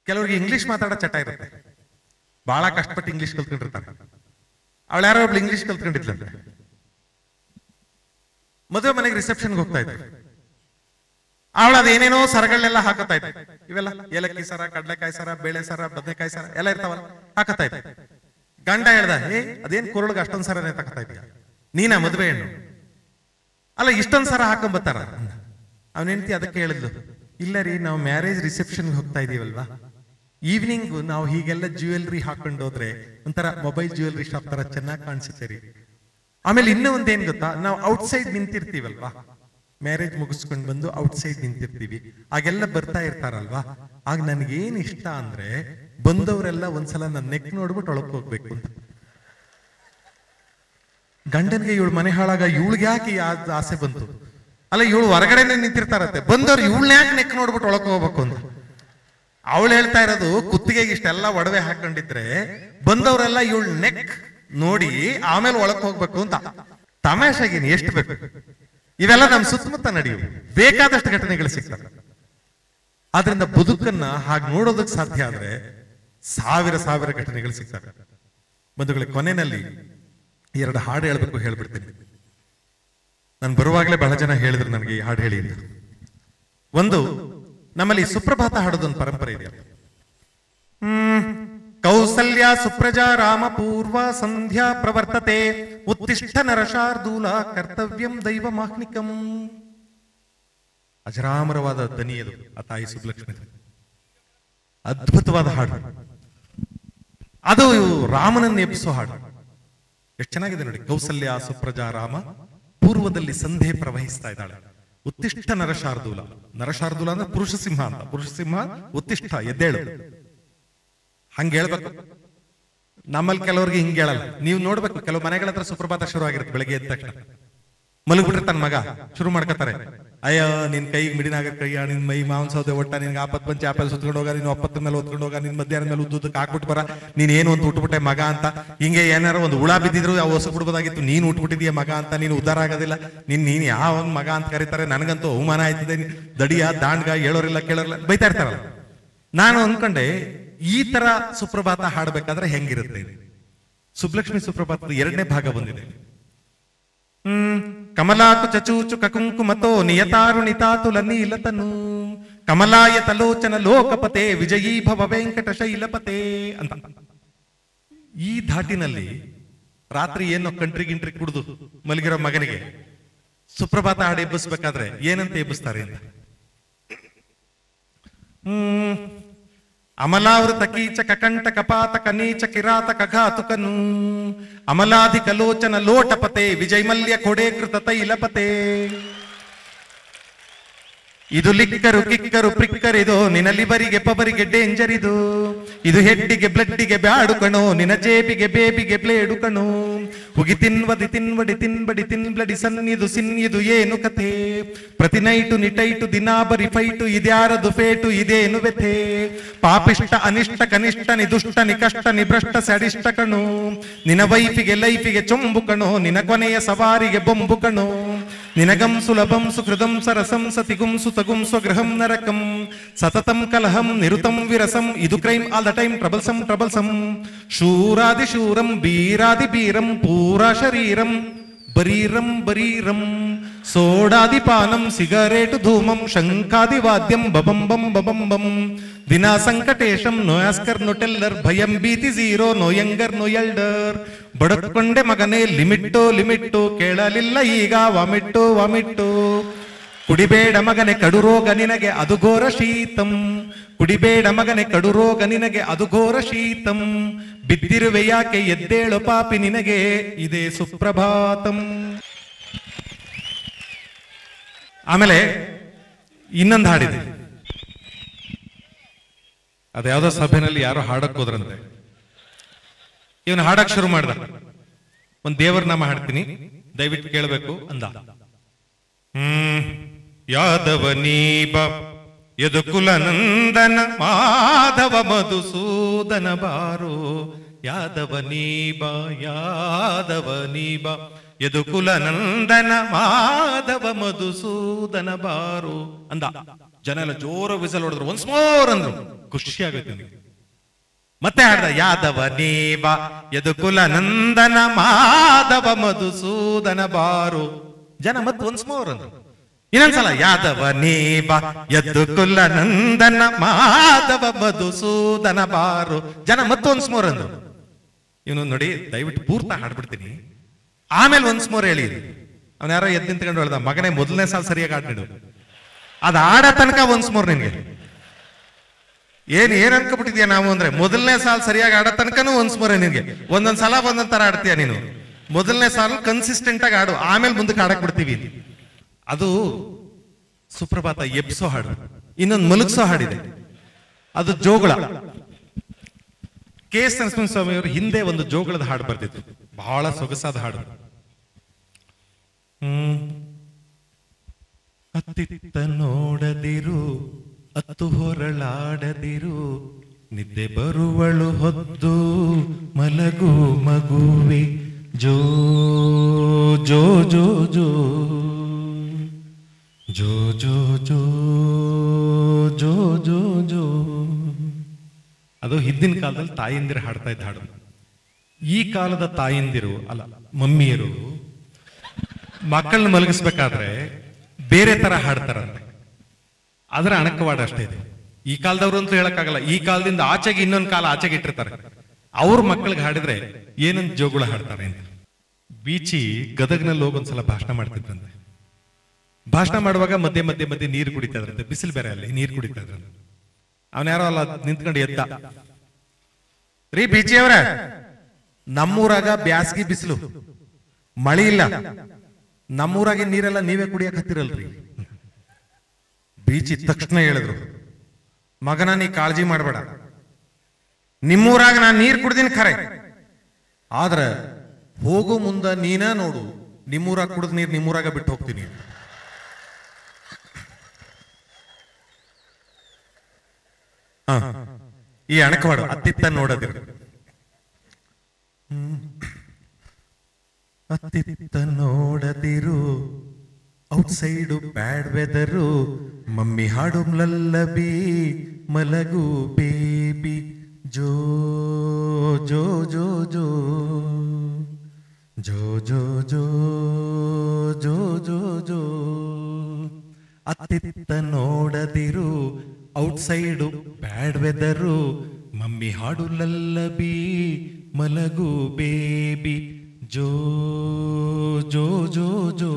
ಕೆಲವ್ರಿಗೆ ಇಂಗ್ಲಿಷ್ ಮಾತಾಡೋ ಚಟ ಇರುತ್ತೆ ಬಹಳ ಕಷ್ಟಪಟ್ಟು ಇಂಗ್ಲಿಷ್ ಕಲ್ತ್ಕೊಂಡಿರ್ತಾರೆ ಅವಳು ಯಾರೋ ಒಬ್ಳು ಇಂಗ್ಲಿಷ್ ಕಲ್ತ್ಕೊಂಡಿದ್ಲಂತೆ ಮದುವೆ ಮನೆಗೆ ರಿಸೆಪ್ಷನ್ಗೆ ಹೋಗ್ತಾ ಇದ್ರು ಅವಳು ಅದೇನೇನೋ ಸರಗಳನ್ನೆಲ್ಲ ಹಾಕತ್ತಾ ಇದ್ದೆ ಇವೆಲ್ಲ ಏಲಕ್ಕಿ ಸರ ಕಡ್ಲೆಕಾಯಿ ಸರ ಬೇಳೆ ಸರ ಬದನೆಕಾಯಿ ಸರ ಎಲ್ಲ ಇರ್ತಾವಲ್ಲ ಹಾಕತ್ತಾ ಇದ್ದೆ ಗಂಡ ಹೇಳ್ದ ಏ ಅದೇನ್ ಕುರುಳ್ಗೆ ಅಷ್ಟೊಂದ್ ಸರನೇ ತಗೋತಾ ಇದೀಯ ನೀನ ಮದುವೆ ಹೆಣ್ಣು ಅಲ್ಲ ಇಷ್ಟೊಂದ್ ಸರ ಹಾಕೊಂಬತ್ತಾರ ಅವನ ಹೆಂಡತಿ ಅದಕ್ಕೆ ಹೇಳಿದ್ಲು ಇಲ್ಲ ರೀ ನಾವು ಮ್ಯಾರೇಜ್ ರಿಸೆಪ್ಷನ್ಗೆ ಹೋಗ್ತಾ ಇದೀವಲ್ವಾ ಈವ್ನಿಂಗ್ ನಾವು ಹೀಗೆಲ್ಲ ಜ್ಯುವೆಲ್ರಿ ಹಾಕೊಂಡು ಹೋದ್ರೆ ಒಂಥರ ಮೊಬೈಲ್ ಜ್ಯುವೆಲ್ರಿ ಶಾಪ್ ತರ ಚೆನ್ನಾಗಿ ಕಾಣಿಸುತ್ತೆ ರೀ ಆಮೇಲೆ ಇನ್ನೂ ಒಂದೇನ್ ಗೊತ್ತಾ ನಾವು ಔಟ್ಸೈಡ್ ನಿಂತಿರ್ತೀವಲ್ವಾ ಮ್ಯಾರೇಜ್ ಮುಗಿಸ್ಕೊಂಡು ಬಂದು ಔಟ್ಸೈಡ್ ನಿಂತಿರ್ತೀವಿ ಆಗೆಲ್ಲ ಬರ್ತಾ ಇರ್ತಾರಲ್ವಾ ಆಗ ನನ್ಗೇನ್ ಇಷ್ಟ ಅಂದ್ರೆ ಬಂದವರೆಲ್ಲ ಒಂದ್ಸಲ ನನ್ನ ನೆಕ್ ನೋಡ್ಬಿಟ್ಟು ಒಳಕ್ ಹೋಗ್ಬೇಕು ಅಂತ ಗಂಡನ್ಗೆ ಇವಳು ಮನೆ ಹಾಳಾಗ ಇವಳಿಗೆ ಯಾಕೆ ಈ ಆ- ಆಸೆ ಬಂತು ಅಲ್ಲ ಇವಳು ಹೊರಗಡೆನೆ ನಿಂತಿರ್ತಾರತ್ತೆ ಬಂದವ್ರು ಇವಳನ್ನ ಯಾಕೆ ನೆಕ್ ನೋಡ್ಬಿಟ್ಟು ಒಳಕ್ ಹೋಗ್ಬೇಕು ಅಂತ ಅವಳು ಹೇಳ್ತಾ ಇರೋದು ಕುತ್ತಿಗೆಗೆ ಇಷ್ಟೆಲ್ಲ ಒಡವೆ ಹಾಕೊಂಡಿದ್ರೆ ಬಂದವರೆಲ್ಲ ಇವಳು ನೆಕ್ ನೋಡಿ ಆಮೇಲೆ ಒಳಕ್ ಹೋಗ್ಬೇಕು ಅಂತ ತಮಾಷೆಗೇನು ಎಷ್ಟು ಬೇಕು ಇವೆಲ್ಲ ನಮ್ ಸುತ್ತಮುತ್ತ ನಡೆಯುವು ಬೇಕಾದಷ್ಟು ಘಟನೆಗಳು ಸಿಗ್ತವೆ ಆದ್ರಿಂದ ಬದುಕನ್ನ ಹಾಗೆ ನೋಡೋದಕ್ಕೆ ಸಾಧ್ಯ ಆದ್ರೆ ಸಾವಿರ ಸಾವಿರ ಘಟನೆಗಳು ಸಿಗ್ತವೆ ಬಂಧುಗಳ ಕೊನೆಯಲ್ಲಿ ಎರಡು ಹಾಡು ಹೇಳ್ಬೇಕು ಹೇಳ್ಬಿಡ್ತೀನಿ ನಾನು ಬರುವಾಗಲೇ ಬಹಳ ಜನ ಹೇಳಿದ್ರು ನನಗೆ ಈ ಹಾಡು ಹೇಳಿ ಅಂತ ಒಂದು ನಮ್ಮಲ್ಲಿ ಸುಪ್ರಭಾತ ಹಾಡೋದೊಂದು ಪರಂಪರೆ ಇದೆ ಹ್ಮ್ ಕೌಸಲ್ಯ ಸುಪ್ರಜಾ ರಾಮ ಪೂರ್ವ ಸಂಧ್ಯಾ ಪ್ರವರ್ತತೆ ಉತ್ತಿಷ್ಠ ನರಶಾರ್ದೂಲ ಕರ್ತವ್ಯಂ ದೈವ ಮಾಹ್ನಿಕಂ ಅಜರಾಮರವಾದ ದನಿ ಅದು ಆ ತಾಯಿ ಸುಬ್ಲಕ್ಷ್ಮಿ ಅದ್ಭುತವಾದ ಹಾಡು ಅದು ರಾಮನನ್ನು ಎಬ್ಬಿಸೋ ಹಾಡು ಎಷ್ಟು ಚೆನ್ನಾಗಿದೆ ನೋಡಿ ಕೌಸಲ್ಯ ಸುಪ್ರಜಾ ರಾಮ ಪೂರ್ವದಲ್ಲಿ ಸಂಧೆ ಪ್ರವಹಿಸ್ತಾ ಇದ್ದಾಳೆ ಉತ್ತಿಷ್ಠ ನರಶಾರ್ದೂಲ ನರಶಾರ್ದೂಲ ಅಂದ್ರೆ ಪುರುಷ ಸಿಂಹ ಅಂತ ಪುರುಷ ಸಿಂಹ ಉತ್ತಿಷ್ಠ ಎದ್ದೇಳು ಹಂಗ ಹೇಳ್ಬೇಕು ನಮ್ಮಲ್ಲಿ ಕೆಲವ್ರಿಗೆ ಹಿಂಗ್ ಹೇಳಲ್ಲ ನೀವು ನೋಡ್ಬೇಕು ಕೆಲವು ಮನೆಗಳ ಹತ್ರ ಸುಪ್ರಭಾತ ಶುರು ಆಗಿರುತ್ತೆ ಬೆಳಗ್ಗೆ ಎದ್ದ ತಕ್ಷಣ ಮಲಗ್ಬಿಟ್ಟಿರ್ತಾನ ಮಗ ಶುರು ಮಾಡ್ಕೊತಾರೆ ಅಯ್ಯೋ ನಿನ್ ಕೈಗೆ ಮಿಡಿನಾಗ ಕೈಯ ನಿನ್ ಮೈ ಮಾಂಸ ಸೌದೆ ಒಟ್ಟ ನಿನ್ಗೆ ಆಪತ್ ಬಂಚಿ ಆಪಲ್ ಸುತ್ಕೊಂಡು ಹೋಗ ನೀನು ಒಪ್ಪತ್ತ ಮೇಲೆ ಹೊತ್ಕೊಂಡು ಹೋಗ ನಿನ್ ಮಧ್ಯಾಹ್ನ ಮೇಲೆ ಉದ್ದುದಕ್ಕೆ ಹಾಕ್ಬಿಟ್ಟು ಬರ ನೀನ್ ಏನು ಅಂತ ಉಟ್ಬಿಟ್ಟೆ ಮಗ ಅಂತ ಹಿಂಗೆ ಏನಾರ ಒಂದು ಹುಳ ಬಿದ್ದಿದ್ರು ಅವು ಹೊಸ ಬಿಡ್ಬೋದಾಗಿತ್ತು ನೀನ್ ಉಟ್ಬಿಟ್ಟಿದೀಯ ಮಗ ಅಂತ ನೀನು ಉದ್ಧಾರ ಆಗೋದಿಲ್ಲ ನೀನ್ ನೀನ್ ಯಾವ ಒಂದ್ ಮಗ ಅಂತ ಕರೀತಾರೆ ನನಗಂತೂ ಅವಮಾನ ಆಯ್ತದೆ ನೀನ್ ದಡಿಯ ದಾಂಡ್ಗ ಹೇಳೋರಿಲ್ಲ ಕೇಳೋರಿಲ್ಲ ಬೈತಾ ಇರ್ತಾರಲ್ಲ ನಾನು ಅನ್ಕೊಂಡೆ ಈ ತರ ಸುಪ್ರಭಾತ ಹಾಡ್ಬೇಕಾದ್ರೆ ಹೆಂಗಿರುತ್ತೆ ಸುಬ್ಲಕ್ಷ್ಮಿ ಸುಪ್ರಭಾತದ ಎರಡನೇ ಭಾಗ ಬಂದಿದೆ ಹ್ಮ್ ಕಮಲಾಕು ಚಚೂಚು ಕಕುಂಕುಮತೋ ನಿಯತಾರುಣಿತಾತುಲ ನೀಲತನು ಕಮಲಾಯ ತಲೋಚನ ಲೋಕಪತೆ ವಿಜಯೀ ಭವ ವೆಂಕಟ ಶೈಲಪತೆ ಅಂತ ಈ ಧಾಟಿನಲ್ಲಿ ರಾತ್ರಿ ಏನೋ ಕಂಟ್ರಿ ಗಿಂಟ್ರಿ ಕುಡಿದು ಮಲಗಿರೋ ಮಗನಿಗೆ ಸುಪ್ರಭಾತ ಹಾಡು ಎಬ್ಬಿಸ್ಬೇಕಾದ್ರೆ ಏನಂತ ಎಬ್ಬಿಸ್ತಾರೆ ಅಂತ ಹ್ಮ್ ಅಮಲಾವೃತ ಕೀಚ ಕಕಂಠ ಕಪಾತ ಕನೀಚ ಕಿರಾತ ಕಘಾತುಕನು ಅಮಲಾಧಿ ಕಲೋಚನ ಲೋಟಪತೆ ವಿಜಯಮಲ್ಯ ಕೊಡೆ ಕೃತ ತೈಲಪತೆ ಇದು ಲಿಕ್ಕರು ಕಿಕ್ಕರು ಪ್ರಿಕ್ಕರಿದು ನಿನ್ನ ಲಿವರಿಗೆ ಪವರಿಗೆ ಡೇಂಜರ್ ಇದು ಇದು ಹೆಡ್ಡಿಗೆ ಬ್ಲಡ್ಡಿಗೆ ಬ್ಯಾಡು ಕಣೋ ನಿನ್ನ ಜೇಬಿಗೆ ಬೇಬಿಗೆ ಬ್ಲೇಡು ಕಣೋ ಹುಗಿ ತಿನ್ವದಿ ತಿನ್ವಡಿ ತಿನ್ಬಡಿ ತಿನ್ಬ್ಲಡಿ ಸನ್ನಿದು ಸಿನ್ನಿದು ಏನು ಕಥೆ ಪ್ರತಿ ನೈಟು ನಿಟೈಟು ದಿನಾ ಬರಿ ಫೈಟು ಇದ್ಯಾರದು ಫೇಟು ಇದೇನು ವ್ಯಥೆ ಪಾಪಿಷ್ಟ ಅನಿಷ್ಟ ಕನಿಷ್ಠ ನಿ ದುಷ್ಟ ನಿ ಕಷ್ಟ ನಿ ಭ್ರಷ್ಟ ಸಡಿಷ್ಟ ಕಣೋ ನಿನ ವೈಫಿಗೆ ಲೈಫಿಗೆ ಚೊಂಬು ಕಣೋ ನಿನ ಕೊನೆಯ ಸವಾರಿಗೆ ಬೊಂಬು ಕಣೋ ನಿನಗಂ ಸುಲಭಂ ಸುಹೃದಂ ಸರಸಂ ಸತಿಗುಂ ಸುತಗುಂ ಸ್ವಗೃಹಂ ನರಕಂ ಸತತಂ ಕಲಹಂ ನಿರುತಂ ವಿರಸಂ ಇದು ಕ್ರೈಮ್ ಆಲ್ ದ ಟೈಮ್ ಟ್ರಬಲ್ಸಂ ಟ್ರಬಲ್ಸಂ ಶೂರಾದಿ ಶೂರಂ ಬೀರಾದಿ ಬೀರಂ ಪೂರಾ ಶರೀರಂ ಬರೀರಂ ಬರೀರಂ ಸೋಡಾದಿ ಪಾನಂ ಸಿಗರೇಟು ಧೂಮಂ ಶಂಖಾದಿ ವಾದ್ಯಂ ಬಬಂ ಬಂ ಬಬಂ ಬಂ ದಿನಾ ಸಂಕಟೇಶಂ ನೋ ಆಸ್ಕರ್ ನೋ ಟೆಲ್ಲರ್ ಭಯಂ ಭೀತಿ zero no younger no elder ಬಡಕೊಂಡೆ ಮಗನೇ ಲಿಮಿಟ್ಟು ಲಿಮಿಟ್ಟು ಕೇಳಲಿಲ್ಲ ಈಗ ವಾಮಿಟ್ಟು ವಾಮಿಟ್ಟು ಕುಡಿಬೇಡ ಮಗನೆ ಕಡು ರೋಗ ನಿನಗೆ ಅದು ಘೋರ ಶೀತಂ ಕುಡಿಬೇಡ ಮಗನೆ ಕಡು ರೋಗ ನಿನಗೆ ಅದು ಘೋರ ಶೀತಂ ಬಿದ್ದಿರುವೆ ಯಾಕೆ ಎದ್ದೇಳು ಪಾಪಿ ನಿನಗೆ ಇದೇ ಸುಪ್ರಭಾತಂ ಆಮೇಲೆ ಇನ್ನೊಂದು ಹಾಡಿದೆ ಅದ್ಯಾವುದೋ ಸಭೆನಲ್ಲಿ ಯಾರೋ ಹಾಡಕ್ ಹೋದ್ರಂತೆ ಇವನು ಹಾಡಕ್ ಶುರು ಮಾಡ್ದ ಒಂದ್ ದೇವರ ನಾಮ ಹಾಡ್ತೀನಿ ದಯವಿಟ್ಟು ಕೇಳಬೇಕು ಅಂದ ಹ್ಮ್ ಯಾದವ ನೀಬ ಯದುಕುಲ ನಂದನ ಮಾಧವ ಮಧುಸೂದನ ಬಾರೋ ಯಾದವ ನೀಬ ಯಾದವ ನೀಬ ಯದುಕುಲ ನಂದನ ಮಾಧವ ಮಧುಸೂದನ ಬಾರು ಅಂದ ಜನ ಎಲ್ಲ ಜೋರ ವಿಸಲ್ ಹೊಡೆದ್ರು ಒನ್ಸ್ ಮೋರ್ ಅಂದ್ರು ಖುಷಿ ಆಗುತ್ತೆ ನನಗೆ ಮತ್ತೆ ಹಾಡ್ದ ಯಾದವ ನೀವ ಯದುಕುಲ ನಂದನ ಮಾಧವ ಮಧುಸೂದನ ಬಾರು ಜನ ಮತ್ತೆ ಒನ್ಸ್ ಮೋರ್ ಅಂದ್ರು ಇನ್ನೊಂದ್ಸಲ ಯಾದವ ನೀವ ಯದುಕುಲ ನಂದನ ಮಾಧವ ಮಧುಸೂದನ ಬಾರು ಜನ ಮತ್ತೆ ಒನ್ಸ್ ಮೋರ್ ಅಂದ್ರು ಇವನು ನೋಡಿ ದಯವಿಟ್ಟು ಪೂರ್ತ ಹಾಡ್ಬಿಡ್ತೀನಿ ಆಮೇಲೆ ಒನ್ಸ್ ಮೋರ್ ಹೇಳಿ ಅವನ ಯಾರೋ ಎದ್ದು ನಿಂತ್ಕೊಂಡು ಹೇಳ್ದ ಮಗನೇ ಮೊದಲನೇ ಸಾಲ ಸರಿಯಾಗಿ ಹಾಡ್ನಿಡು ಅದ್ ಆಡ ತನಕ ಒನ್ಸ್ ಮೋರ್ ನಿನ್ಗೆ ಏನ್ ಏನ್ ಅನ್ಕೊಬಿಟ್ಟಿದ್ಯಾ ನಾವು ಅಂದ್ರೆ ಮೊದಲನೇ ಸಾಲ ಸರಿಯಾಗಿ ಆಡೋ ತನಕನೂ ಒನ್ಸ್ ಮೋರೆ ನಿನ್ಗೆ ಒಂದೊಂದ್ ಸಲ ಒಂದೊಂದ್ ತರ ಆಡ್ತೀಯ ನೀನು ಮೊದಲನೇ ಸಾಲ ಕನ್ಸಿಸ್ಟೆಂಟ್ ಆಗಿ ಆಡು ಆಮೇಲೆ ಮುಂದಕ್ಕೆ ಆಡಕ್ ಬಿಡ್ತೀವಿ ಅದು ಸುಪ್ರಭಾತ ಎಬ್ಸೋ ಹಾಡು ಇನ್ನೊಂದು ಮಲಗ್ಸೋ ಹಾಡಿದೆ ಅದು ಜೋಗಳ ಕೆ ಎಸ್ ನರಸಿಂಹಸ್ವಾಮಿ ಅವರು ಹಿಂದೆ ಒಂದು ಜೋಗಳದ ಹಾಡು ಬರ್ತಿತ್ತು ಬಹಳ ಸೊಗಸಾದ ಹಾಡು ಹ್ಮ್ ಅತ್ತಿತ್ತ ನೋಡದಿರು ಅತ್ತು ಹೊರಳಾಡದಿರು ನಿದ್ದೆ ಬರುವಳು ಹೊದ್ದು ಮಲಗು ಮಗುವೆ ಜೋ ಜೋ ಜೋ ಜೋ ಜೋ ಜೋ ಜೋ ಜೋ ಜೋ ಜೋ ಅದು ಹಿಂದಿನ ಕಾಲದಲ್ಲಿ ತಾಯಂದಿರು ಹಾಡ್ತಾ ಇದ್ದ ಹಾಡು ಈ ಕಾಲದ ತಾಯಂದಿರು ಅಲ್ಲ ಮಮ್ಮಿಯರು ಮಕ್ಕಳನ್ನ ಮಲಗಿಸ್ಬೇಕಾದ್ರೆ ಬೇರೆ ತರ ಹಾಡ್ತಾರಂತೆ ಅದರ ಅಣಕವಾಡ ಅಷ್ಟೇ ಇದೆ ಈ ಕಾಲದವ್ರು ಅಂತ ಹೇಳಕ್ಕಾಗಲ್ಲ ಈ ಕಾಲದಿಂದ ಆಚೆಗೆ ಇನ್ನೊಂದು ಕಾಲ ಆಚೆಗೆ ಇಟ್ಟಿರ್ತಾರೆ ಅವ್ರ ಮಕ್ಕಳಿಗೆ ಹಾಡಿದ್ರೆ ಏನಂತ ಜೋಗುಳ ಹಾಡ್ತಾರೆ ಅಂತ ಬೀಚಿ ಗದಗ್ನಲ್ಲಿ ಹೋಗಿ ಒಂದ್ಸಲ ಭಾಷಣ ಮಾಡ್ತಿದ್ರಂತೆ ಭಾಷಣ ಮಾಡುವಾಗ ಮಧ್ಯೆ ಮಧ್ಯೆ ಮಧ್ಯೆ ನೀರು ಕುಡಿತಾ ಇದ್ರಂತೆ ಬಿಸಿಲು ಬೇರೆ ಅಲ್ಲಿ ನೀರು ಕುಡಿತಾ ಇದ್ರಂತೆ ಅವನ ಯಾರೋ ಅಲ್ಲ ನಿಂತ್ಕೊಂಡು ಎದ್ದ ರೀ ಬೀಚಿ ಅವ್ರ ನಮ್ಮೂರಾಗ ಬ್ಯಾಸ್ಗಿ ಬಿಸಿಲು ಮಳಿ ಇಲ್ಲ ನಮ್ಮೂರಾಗೆ ನೀರೆಲ್ಲ ನೀವೇ ಕುಡಿಯಕ್ ಹತ್ತಿರಲ್ರಿ ಬೀಚಿ ತಕ್ಷಣ ಹೇಳಿದ್ರು ಮಗನ ನೀ ಕಾಳಜಿ ಮಾಡಬೇಡ ನಿಮ್ಮೂರಾಗ ನಾನು ನೀರ್ ಕುಡ್ದೀನಿ ಖರೆ ಆದ್ರ ಹೋಗೋ ಮುಂದ ನೀನ ನೋಡು ನಿಮ್ಮೂರಾಗ ಕುಡಿದ್ ನೀರ್ ನಿಮ್ಮೂರಾಗ ಬಿಟ್ಟು ಹೋಗ್ತೀನಿ ಹ. ಈ ಅಣಕವಾಡು ಅತ್ತಿತ್ತ ನೋಡದಿರು ಅತ್ತಿತ್ತ ನೋಡದಿರು ಔಟ್ಸೈಡು ಬ್ಯಾಡ್ ವೆದರು ಮಮ್ಮಿ ಹಾಡು ಲಲ್ಲಬಿ ಮಲಗು ಬೇಬಿ ಜೋ ಜೋ ಜೋ ಜೋ ಜೋ ಜೋ ಜೋ ಜೋ ಜೋ ಜೋ ಅತ್ತಿತ್ತ ನೋಡದಿರು ಔಟ್ಸೈಡು ಬ್ಯಾಡ್ ವೆದರು ಮಮ್ಮಿ ಹಾಡು ಲಲ್ಲಬಿ ಮಲಗು ಬೇಬಿ ಜೋ ಜೋ ಜೋ ಜೋ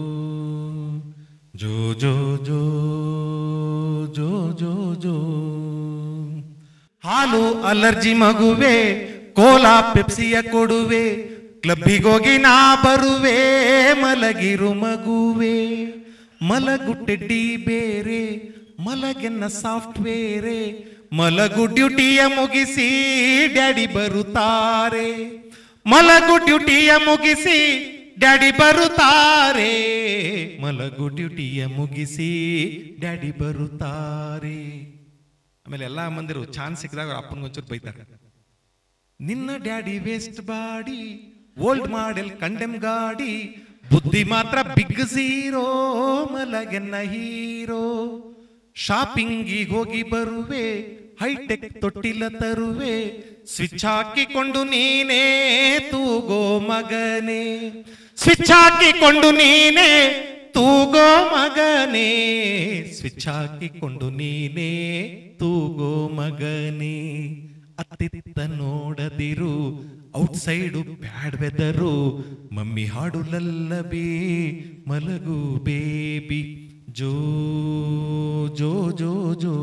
ಜೋ ಜೋ ಜೋ ಜೋ ಜೋ ಜೋ ಹಾಲು ಅಲರ್ಜಿ ಮಗುವೆ ಕೋಲಾ ಪೆಪ್ಸಿಯ ಕೊಡುವೆ ಕ್ಲಬ್ಬಿಗೋಗಿ ನಾ ಬರುವೆ ಮಲಗಿರು ಮಗುವೆ ಮಲಗು ಟೆಡ್ಡಿ ಬೇರೆ ಮಲಗೆನ್ನ ಸಾಫ್ಟ್ವೇರೆ ಮಲಗು ಡ್ಯೂಟಿಯ ಮುಗಿಸಿ ಡ್ಯಾಡಿ ಬರುತ್ತಾರೆ ಮಲಗು ಡ್ಯೂಟಿಯ ಮುಗಿಸಿ ಡ್ಯಾಡಿ ಬರುತ್ತಾರೆ ಮಲಗು ಡ್ಯೂಟಿಯ ಮುಗಿಸಿ ಡ್ಯಾಡಿ ಬರುತ್ತಾರೆ ಆಮೇಲೆ ಎಲ್ಲಾ ಮಂದಿರು ಚಾನ್ಸ್ ಸಿಕ್ಕಿದಾಗ ಅವ್ರ ಅಪ್ಪನಿಗೆ ಒಂಚೂರು ಬೈತಾರೆ ನಿನ್ನ daddy waste body old model condemn ಗಾಡಿ ಬುದ್ಧಿ ಮಾತ್ರ ಬಿಗ್ ಝೀರೋ ಮಲಗೆನ್ನ ಹೀರೋ ಶಾಪಿಂಗಿಗೆ ಹೋಗಿ ಬರುವೆ ಹೈಟೆಕ್ ತೊಟ್ಟಿಲ ತರುವೆ ಸ್ವಿಚ್ ಹಾಕಿಕೊಂಡು ನೀನೇ ತೂಗೋ ಮಗನೇ ಸ್ವಿಚ್ ಹಾಕಿಕೊಂಡು ನೀನೇ ತೂಗೋ ಮಗನೇ ಸ್ವಿಚ್ ಹಾಕಿಕೊಂಡು ನೀನೇ ತೂಗೋ ಮಗನೇ ಅತ್ತಿತ್ತ ನೋಡದಿರು ಔಟ್ಸೈಡು ಬ್ಯಾಡ್ ವೆದರು ಮಮ್ಮಿ ಹಾಡು ಲಲ್ಲಬಿ ಮಲಗು ಬೇಬಿ ಜೋ ಜೋ ಜೋ ಜೋ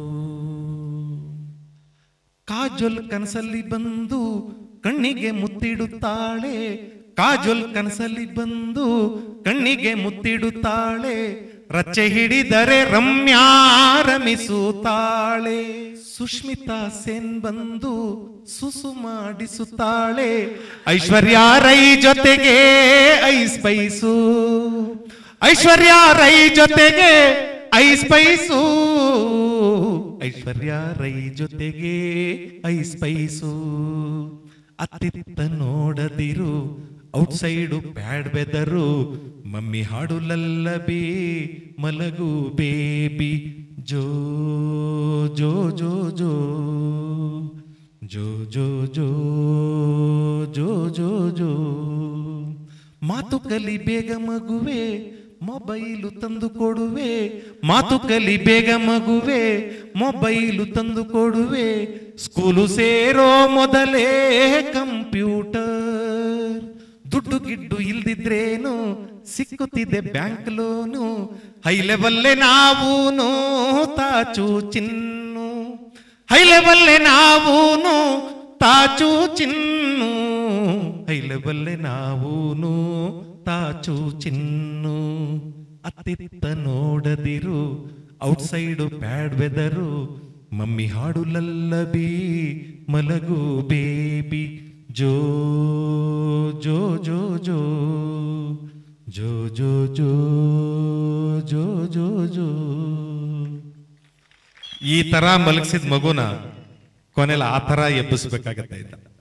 ಕಾಜೊಲ್ ಕನಸಲ್ಲಿ ಬಂದು ಕಣ್ಣಿಗೆ ಮುತ್ತಿಡುತ್ತಾಳೆ ಕಾಜೊಲ್ ಕನಸಲ್ಲಿ ಬಂದು ಕಣ್ಣಿಗೆ ಮುತ್ತಿಡುತ್ತಾಳೆ ರಚ್ಚೆ ಹಿಡಿದರೆ ರಮ್ಯಾ ರಮಿಸುತ್ತಾಳೆ ಸುಷ್ಮಿತಾ ಸೇನ್ ಬಂದು ಸುಸು ಮಾಡಿಸುತ್ತಾಳೆ ಐಶ್ವರ್ಯ ರೈ ಜೊತೆಗೆ ಐ ಸ್ಪೈಸು ಐಶ್ವರ್ಯ ರೈ ಜೊತೆಗೆ ಐ ಸ್ಪೈಸು ಐಶ್ವರ್ಯ ರೈ ಜೊತೆಗೆ ಐ ಸ್ಪೈಸು ಅತ್ತಿತ್ತ ನೋಡದಿರು ಔಟ್ಸೈಡು ಬ್ಯಾಡ್ ವೆದರು ಮಮ್ಮಿ ಹಾಡು ಲಲ್ಲಬಿ ಮಲಗು ಬೇಬಿ ಜೋ ಜೋ ಜೋ ಜೋ ಜೋ ಜೋ ಜೋ ಜೋ ಜೋ ಜೋ ಮಾತು ಕಲಿ ಬೇಗ ಮಗುವೆ ಮೊಬೈಲು ತಂದು ಕೊಡುವೆ ಮಾತು ಕಲಿ ಬೇಗ ಮಗುವೆ ಮೊಬೈಲು ತಂದು ಕೊಡುವೆ ಸ್ಕೂಲು ಸೇರೋ ಮೊದಲೇ ಕಂಪ್ಯೂಟರ್ ದುಡ್ಡು ಗಿಡ್ಡು ಇಲ್ದಿದ್ರೇನು ಸಿಕ್ಕುತ್ತಿದೆ ಬ್ಯಾಂಕ್ ಲೋನು ಹೈ ಲೆವೆಲ್ಲೇ ನಾವೂನು ತಾಚು ಚಿನ್ನು ಹೈ ಲೆವೆಲ್ಲೇ ನಾವೂನು ತಾಚು ಚಿನ್ನು ಹೈ ಲೆವೆಲ್ಲೇ ನಾವೂನು ತಾಚು ಚಿನ್ನು ಅತ್ತಿತ್ತ ನೋಡದಿರು ಔಟ್ಸೈಡು ಬ್ಯಾಡ್ ವೆದರು ಮಮ್ಮಿ ಹಾಡು ಲಲ್ಲಬಿ ಮಲಗು ಬೇಬಿ ಜೋ ಜೋ ಜೋ ಜೋ ಜೋ ಜೋ ಜೋ ಜೋ ಜೋ ಜೋ ಈ ತರ ಮಲಗಿಸಿದ ಮಗುನ ಕೊನೆಲ ಆ ತರ ಎಬ್ಬಿಸ್ಬೇಕಾಗತ್ತೆ ಆಯ್ತಾ